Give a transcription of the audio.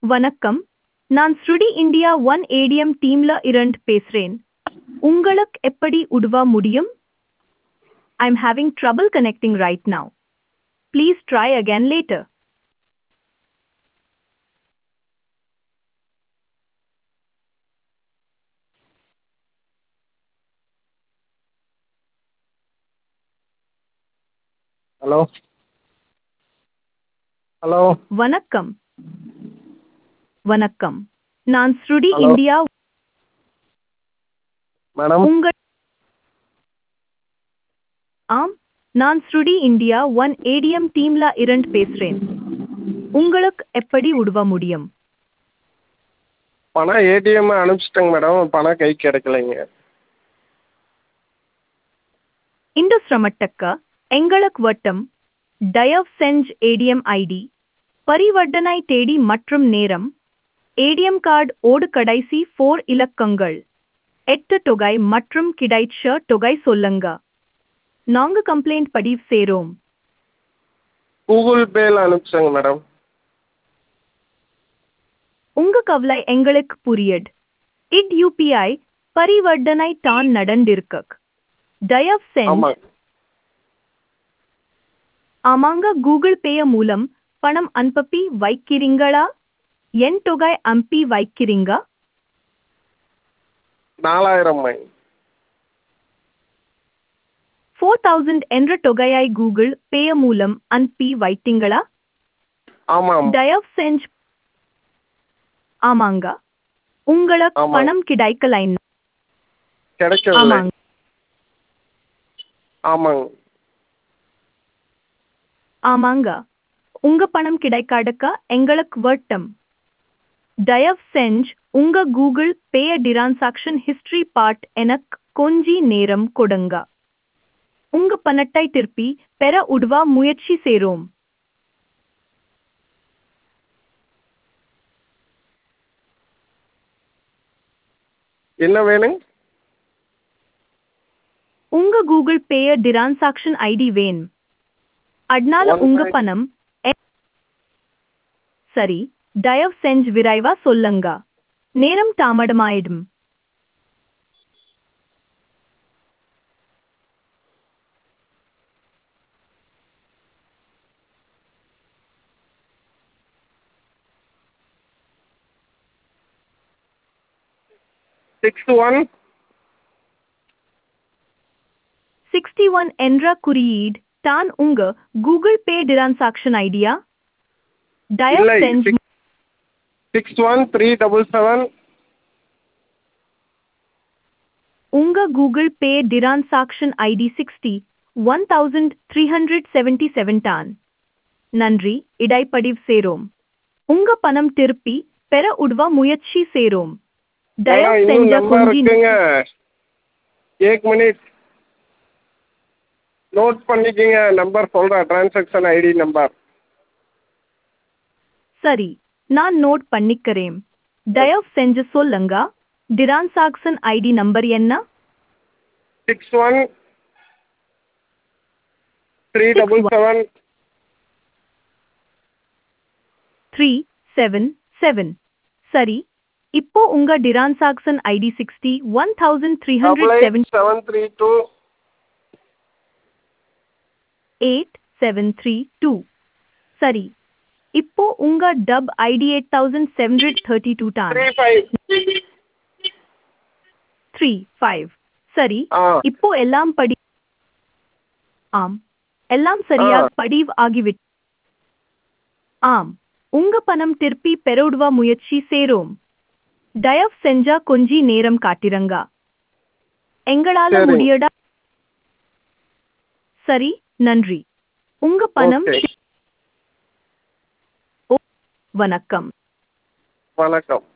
வணக்கம் நான் ஸ்ருடி இந்தியா ஒன் ஏடிஎம் டீம்ல இருந்து பேசுறேன் உங்களுக்கு எப்படி உதவ முடியும் I'm having trouble connecting right now please try again later hello hello வணக்கம் வணக்கம் நான் ஸ்ருடி Hello. இந்தியா மேடம் உங்கள் ஆம் நான் ஸ்ருடி இந்தியா ஒன் ஏடிஎம் டீம்ல இருந்து பேசுறேன் உங்களுக்கு எப்படி உதவ முடியும் பணம் ஏடிஎம் அனுப்பிச்சிட்டேங்க மேடம் பணம் கை கிடைக்கலைங்க இந்த சிரமத்துக்கு எங்களுக்கு வட்டம் தயவு செஞ்சு ஏடிஎம் ஐடி பரிவர்த்தனை தேதி மற்றும் நேரம் ஏடிஎம் கார்டு ஓடு கடைசி ஃபோர் இலக்கங்கள் எட்டு தொகை மற்றும் கிடைச்ச தொகை சொல்லுங்க நாங்க கம்ப்ளைண்ட் பதிவு செய்றோம் கூகுள் பேல அனுப்பிச்சேங்க மேடம் உங்க கவலை எங்களுக்கு புரியுது இட் யூபிஐ பரிவர்த்தனை தான் நடந்திருக்கு தயவு செஞ்சு ஆமாங்க ஆமாங்க கூகுள் பே மூலம் பணம் அனுப்பி வைக்கிறீங்களா என் தொகை அனுப்பி வைக்கிறீங்க நாலாயிரம் ஃபோர் தௌசண்ட் என்ற தொகையை கூகுள் பே மூலம் அனுப்பி வைத்தீங்களா ஆமாம் தயவு செஞ்சு ஆமாங்க உங்களுக்கு ஆமாம். பணம் கிடைக்கலைன்னா கிடைக்கவில்லை ஆமாங்க ஆமாங்க ஆமாங்க உங்க பணம் கிடைக்காதக்க எங்களுக்கு வட்டம் தயவு செஞ்சு உங்க கூகுள் பே டிரான்சாக்ஷன் ஹிஸ்டரி பார்ட் எனக்கு கொஞ்சி நேரம் கொடுங்க உங்க பணத்தை திருப்பி பெற உதவ முயற்சி செய்றோம் என்ன வேணுங்க உங்க கூகுள் பே டிரான்சாக்ஷன் ஐடி வேணும் அதனால One உங்க five- பணம் எ- சரி தயவு செஞ்சு விரைவா சொல்லுங்க நேரம் தாமதமாயிடும் சிக்ஸ் ஒன் சிக்ஸ்டி ஒன் என்ற குறியீடு தான் உங்க கூகுள் பே டிரான்சாக்ஷன் ஐடியா தயவு இல்லை செஞ்சு six one three double seven உங்க Google Pay transaction ID sixty one thousand three hundred seventy seven தான் நன்றி இடைப்பதிவு சேரோம் உங்க பணம் திருப்பி பெற உதவ முயற்சி சேரோம் தயவு இன்னும் செஞ்ச நம்பர் கொஞ்சி இருக்குங்க ஏக் மினிட் நோட் பண்ணிக்கங்க நம்பர் சொல்கிறேன் டிரான்சாக்ஷன் ஐடி நம்பர் சரி நான் நோட் பண்ணிக்கிறேன் தயவு செஞ்சு சொல்லுங்க டிரான்சாக்ஷன் ஐடி நம்பர் என்ன six one three Six double one. Seven three seven seven சரி இப்போ உங்க transaction ID sixty one thousand three double hundred eight seven seven three two eight seven three two சரி இப்போ உங்க டப் ID eight thousand seven hundred thirty two டான் three five three five சரி ஆ இப்போ எல்லாம் படி ஆம் எல்லாம் சரியாக ஆ. பதிவு ஆகிவிட் ஆம் உங்க பணம் திருப்பி பெறவுடுவ முயற்சி சேரோம் தயவு செஞ்சா கொஞ்சி நேரம் காட்டிரங்க எங்களால சரி. முடியடா சரி நன்றி உங்க பணம் ஓகே தி- ஓ, வணக்கம் வணக்கம்